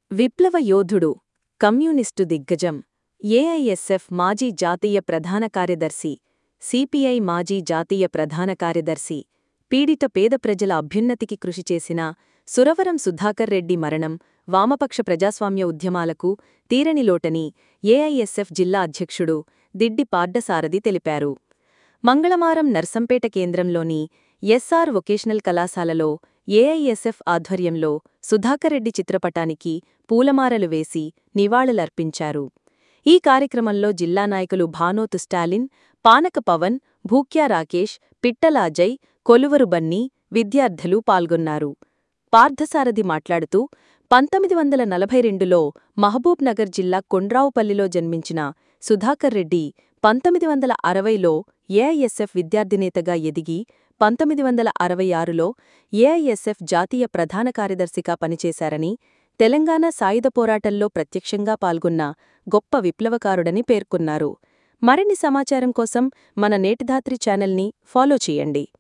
విప్లవ యోధుడు కమ్యూనిస్టు దిగ్గజం ఏఐఎస్ఎఫ్ మాజీ జాతీయ ప్రధాన కార్యదర్శి సిపిఐ మాజీ జాతీయ ప్రధాన కార్యదర్శి పీడిత పేద ప్రజల అభ్యున్నతికి కృషి చేసిన సురవరం సుధాకర్ రెడ్డి మరణం వామపక్ష ప్రజాస్వామ్య ఉద్యమాలకు తీరని లోటని ఏఐఎస్ఎఫ్ జిల్లా అధ్యక్షుడు దిడ్డి పాడ్డసారథి తెలిపారు మంగళవారం నర్సంపేట కేంద్రంలోని ఎస్ఆర్ వొకేషనల్ కళాశాలలో ఏఐఎస్ఎఫ్ ఆధ్వర్యంలో సుధాకర్రెడ్డి చిత్రపటానికి పూలమారలు వేసి నివాళులర్పించారు ఈ కార్యక్రమంలో జిల్లా నాయకులు భానోతు స్టాలిన్ పానక పవన్ భూక్యా రాకేష్ పిట్టల అజయ్ కొలువరు బన్నీ విద్యార్థులు పాల్గొన్నారు పార్థసారథి మాట్లాడుతూ పంతొమ్మిది వందల నలభై రెండులో మహబూబ్ నగర్ జిల్లా కొండ్రావుపల్లిలో జన్మించిన సుధాకర్ రెడ్డి పంతొమ్మిది వందల అరవైలో ఏఐఎస్ఎఫ్ విద్యార్థినేతగా ఎదిగి పంతొమ్మిది వందల అరవై ఆరులో ఏఐఎస్ఎఫ్ జాతీయ ప్రధాన కార్యదర్శిగా పనిచేశారని తెలంగాణ సాయుధ పోరాటంలో ప్రత్యక్షంగా పాల్గొన్న గొప్ప విప్లవకారుడని పేర్కొన్నారు మరిన్ని సమాచారం కోసం మన నేటిధాత్రి ఛానల్ని ఫాలో చేయండి